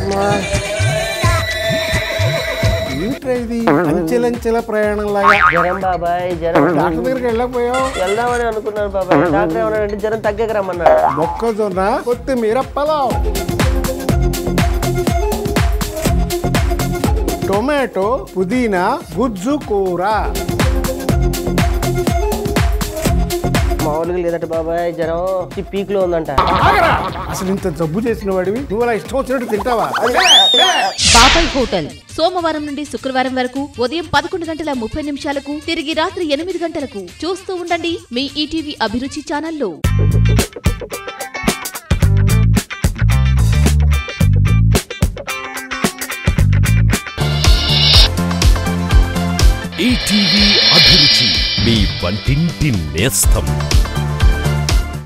ఏంట్రా ఇది అంచెలంచెల ప్రయాణం లాగా జ్వరం బాబాయ్ జ్వరం డాక్టర్ దగ్గరికి వెళ్ళకపోయావు వెళ్దామని అనుకున్నాను బాబాయ్ డాక్టర్ ఏమన్నాడంటే జ్వరం తగ్గక రమ్మన్నాడు మొక్కజొన్న కొత్తిమీర పలావ్ టొమాటో పుదీనా గుజ్జు కూర మామూలుగా లేదట బాబాయ్ జ్వరం ఈ పీక్ లో ఉందంట ఆగరా! అసలు ఇంత జబ్బు చేసిన వాడివి నువ్వు అలా ఇష్టం వచ్చినట్టు తింటావా బాబాయ్ హోటల్ సోమవారం నుండి శుక్రవారం వరకు ఉదయం పదకొండు గంటల ముప్పై నిమిషాలకు తిరిగి రాత్రి ఎనిమిది గంటలకు చూస్తూ ఉండండి మీ ఈటీవీ అభిరుచి ఛానల్లో ఈటీవీ అభిరుచి మీ వంటింటి నేస్తం